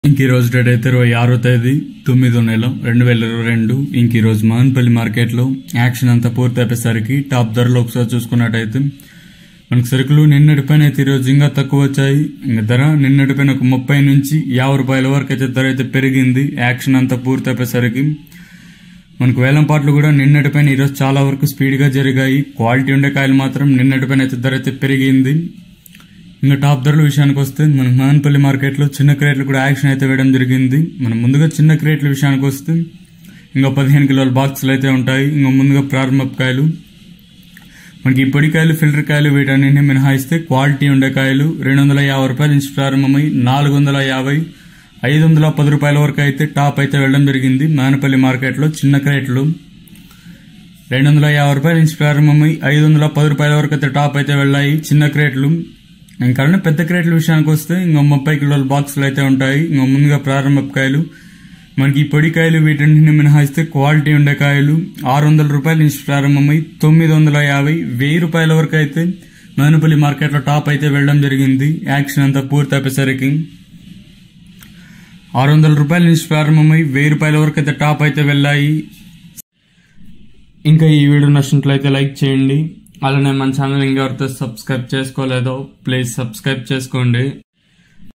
ఇంక ఈ రోజు డేట్ అయితే ఇరవై ఆరో తేదీ తొమ్మిదో నెల రెండు వేల ఇరవై రెండు ఇంక ఈ రోజు మహన్పల్లి మార్కెట్లో యాక్షన్ అంతా పూర్తి అయిపోయేసరికి టాప్ ధరలు ఒకసారి చూసుకున్నట్టయితే మనకు సరుకులు నిన్నటిపైన అయితే ఈరోజు ఇంకా తక్కువ వచ్చాయి ఇంకా ధర నిన్నటిపైన ఒక ముప్పై నుంచి యాభై రూపాయల వరకు అయితే ధర అయితే పెరిగింది యాక్షన్ అంతా పూర్తి అయిపోయేసరికి మనకు వేలం పాటలు కూడా నిన్నటిపైన ఈరోజు చాలా వరకు స్పీడ్గా జరిగాయి క్వాలిటీ ఉండే కాయలు మాత్రం నిన్నటిపైన అయితే ధర అయితే పెరిగింది ఇంకా టాప్ ధరల విషయానికి వస్తే మన మదనపల్లి మార్కెట్లో చిన్న క్రేట్లు కూడా యాక్షన్ అయితే వేయడం జరిగింది మనం ముందుగా చిన్న క్రేట్ల విషయానికి వస్తే ఇంకా పదిహేను కిలోల బాక్సులు అయితే ఉంటాయి ఇంకా ముందుగా ప్రారంభ కాయలు మనకి ఈ పొడి కాయలు ఫిల్టర్ కాయలు వీటన్నింటినీ మినహాయిస్తే క్వాలిటీ ఉండే కాయలు రెండు వందల యాభై రూపాయల నుంచి ప్రారంభమై నాలుగు వందల యాభై ఐదు వందల పది రూపాయల వరకు అయితే టాప్ అయితే వెళ్ళడం జరిగింది మదనపల్లి మార్కెట్లో చిన్న క్రేట్లు రెండు వందల యాభై రూపాయల నుంచి ప్రారంభమై ఐదు వందల పది రూపాయల వరకు అయితే టాప్ అయితే వెళ్ళాయి చిన్న క్రేట్లు ఇంకా పెద్ద క్రేట్ల విషయానికి వస్తే ఇంకా ముప్పై కిలోల బాక్సులు అయితే ఉంటాయి ఇంకా ముందుగా ప్రారంభ కాయలు మనకి ఈ పొడి కాయలు వీటన్నిటిని మినహాయిస్తే క్వాలిటీ ఉండే కాయలు ఆరు వందల రూపాయల నుంచి ప్రారంభమై తొమ్మిది వందల యాభై వెయ్యి రూపాయల వరకు అయితే మదనపల్లి మార్కెట్లో టాప్ అయితే వెళ్ళడం జరిగింది యాక్షన్ అంతా పూర్తి అయిపోయేసరికి ఆరు వందల రూపాయల నుంచి ప్రారంభమై వెయ్యి రూపాయల వరకు అయితే టాప్ అయితే వెళ్ళాయి ఇంకా ఈ వీడియో నచ్చినట్లయితే లైక్ చేయండి అలానే మన ఛానల్ ఇంకెవరితో సబ్స్క్రైబ్ చేసుకోలేదో ప్లీజ్ సబ్స్క్రైబ్ చేసుకోండి